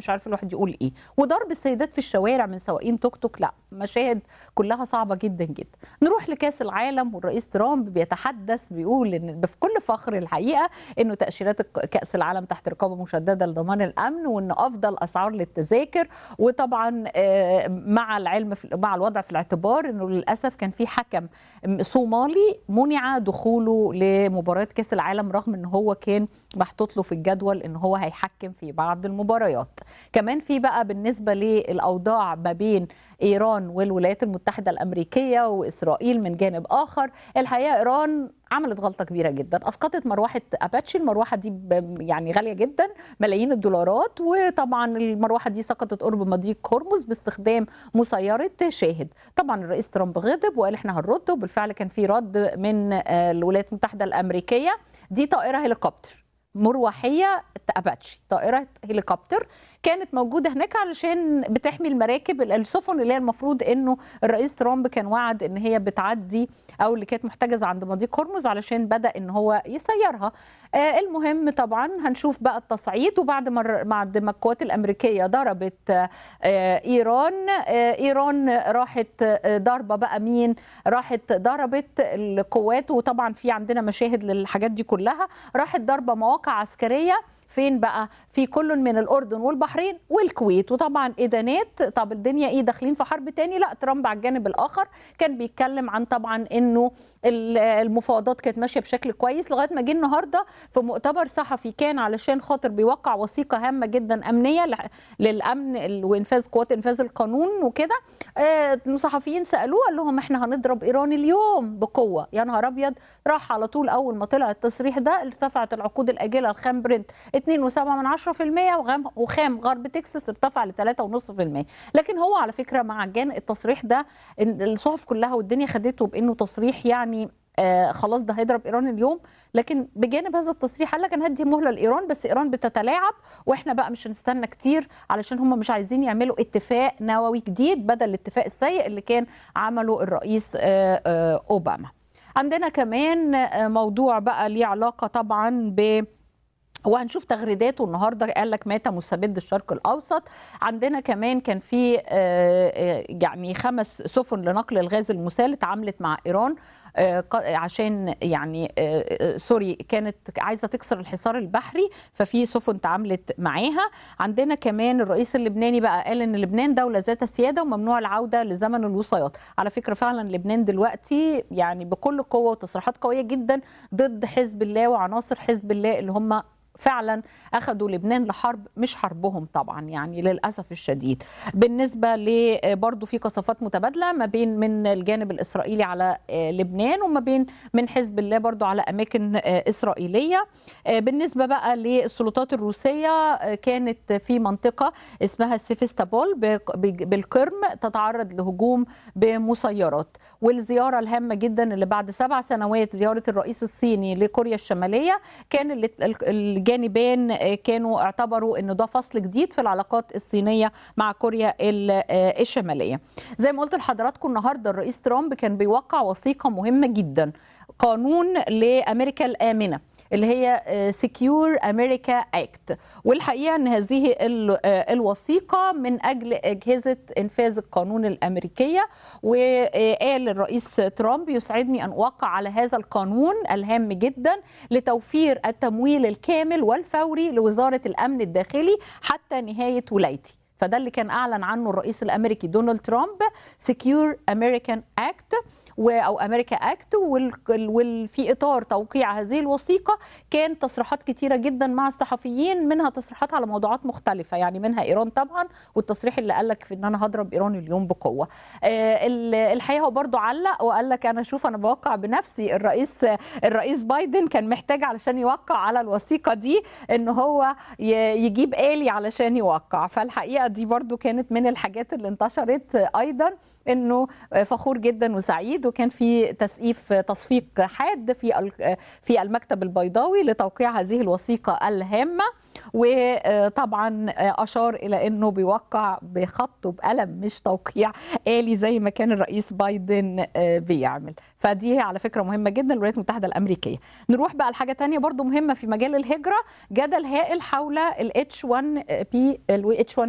مش عارف الواحد يقول ايه وضرب السيدات في الشوارع من سواقين توك توك لا مشاهد كلها صعبه جدا جدا نروح لكاس العالم والرئيس ترامب بيتحدث بيقول ان بكل فخر الحقيقه انه تاشيرات كاس العالم تحت رقابه مشدده لضمان الامن وان افضل اسعار للتذاكر وطبعا مع العلم في مع الوضع في الاعتبار انه للاسف كان في حكم صومالي منع دخوله لمباريات كاس العالم رغم ان هو كان محطوط له في الجدول ان هو هيحكم في بعض المباريات كمان في بقى بالنسبه للاوضاع ما بين ايران والولايات المتحده الامريكيه واسرائيل من جانب اخر الحقيقه ايران عملت غلطه كبيره جدا اسقطت مروحه اباتشي المروحه دي يعني غاليه جدا ملايين الدولارات وطبعا المروحه دي سقطت قرب مضيق هرمز باستخدام مسيره شاهد طبعا الرئيس ترامب غضب وقال احنا هنرد وبالفعل كان في رد من الولايات المتحده الامريكيه دي طائره هليكوبتر مروحيه اباتشي طائره هليكوبتر كانت موجوده هناك علشان بتحمي المراكب السفن اللي هي المفروض انه الرئيس ترامب كان وعد ان هي بتعدي او اللي كانت محتجزه عند مضيق هرمز علشان بدا ان هو يسيرها آه المهم طبعا هنشوف بقى التصعيد وبعد ما بعد ما القوات الامريكيه ضربت آه ايران آه ايران راحت ضربه بقى مين راحت ضربت القوات وطبعا في عندنا مشاهد للحاجات دي كلها راحت ضربه مواقع عسكريه فين بقى في كل من الاردن والبحرين والكويت وطبعا ادانات طب الدنيا ايه داخلين في حرب تاني لا ترامب على الجانب الاخر كان بيتكلم عن طبعا انه المفاوضات كانت ماشيه بشكل كويس لغايه ما جه النهارده في مؤتمر صحفي كان علشان خاطر بيوقع وثيقه هامه جدا امنيه للامن وانفاذ قوات انفاذ القانون وكده المصحفيين سالوه قال لهم احنا هنضرب ايران اليوم بقوه يا نهار ابيض راح على طول اول ما طلع التصريح ده ارتفعت العقود الاجله الخام برنت 2.7 من 10% وخام وخام غرب تكساس ارتفع ل 3.5% لكن هو على فكره مع جان التصريح ده الصحف كلها والدنيا خدته بانه تصريح يعني آه خلاص ده هيضرب ايران اليوم لكن بجانب هذا التصريح قال لك انا هدي مهله لايران بس ايران بتتلاعب واحنا بقى مش هنستنى كتير علشان هم مش عايزين يعملوا اتفاق نووي جديد بدل الاتفاق السيء اللي كان عمله الرئيس آه آه اوباما عندنا كمان موضوع بقى ليه علاقه طبعا ب وهنشوف تغريداته النهارده قال لك مات مستبد الشرق الاوسط عندنا كمان كان في يعني خمس سفن لنقل الغاز المسال اتعاملت مع ايران عشان يعني سوري كانت عايزه تكسر الحصار البحري ففي سفن تعاملت معاها عندنا كمان الرئيس اللبناني بقى قال ان لبنان دوله ذات سياده وممنوع العوده لزمن الوصايات على فكره فعلا لبنان دلوقتي يعني بكل قوه وتصريحات قويه جدا ضد حزب الله وعناصر حزب الله اللي هم فعلا اخذوا لبنان لحرب مش حربهم طبعا يعني للاسف الشديد بالنسبه ل برضه في قصفات متبادله ما بين من الجانب الاسرائيلي على لبنان وما بين من حزب الله برضه على اماكن اسرائيليه بالنسبه بقى للسلطات الروسيه كانت في منطقه اسمها سيفستابول بالقرم تتعرض لهجوم بمسيرات والزياره الهامه جدا اللي بعد سبع سنوات زياره الرئيس الصيني لكوريا الشماليه كان الجانبين كانوا اعتبروا انه ده فصل جديد في العلاقات الصينيه مع كوريا الشماليه. زي ما قلت لحضراتكم النهارده الرئيس ترامب كان بيوقع وثيقه مهمه جدا قانون لامريكا الامنه. اللي هي سكيور امريكا اكت والحقيقه ان هذه الوثيقه من اجل اجهزه انفاذ القانون الامريكيه وقال الرئيس ترامب يسعدني ان اوقع على هذا القانون الهام جدا لتوفير التمويل الكامل والفوري لوزاره الامن الداخلي حتى نهايه ولايتي فده اللي كان اعلن عنه الرئيس الامريكي دونالد ترامب سكيور امريكان اكت او امريكا اكت وفي اطار توقيع هذه الوثيقه كان تصريحات كتيره جدا مع الصحفيين منها تصريحات على موضوعات مختلفه يعني منها ايران طبعا والتصريح اللي قال لك في ان انا هضرب ايران اليوم بقوه الحقيقه هو برضو علق وقال لك انا شوف انا بوقع بنفسي الرئيس الرئيس بايدن كان محتاج علشان يوقع على الوثيقه دي ان هو يجيب آلي علشان يوقع فالحقيقه دي برضو كانت من الحاجات اللي انتشرت ايضا انه فخور جدا وسعيد وكان في تسقيف تصفيق حاد في في المكتب البيضاوي لتوقيع هذه الوثيقه الهامه وطبعا اشار الى انه بيوقع بخطه بقلم مش توقيع آلي زي ما كان الرئيس بايدن بيعمل فدي على فكره مهمه جدا للولايات المتحده الامريكيه نروح بقى لحاجه تانية برضو مهمه في مجال الهجره جدل هائل حول الاتش 1 بي الاتش 1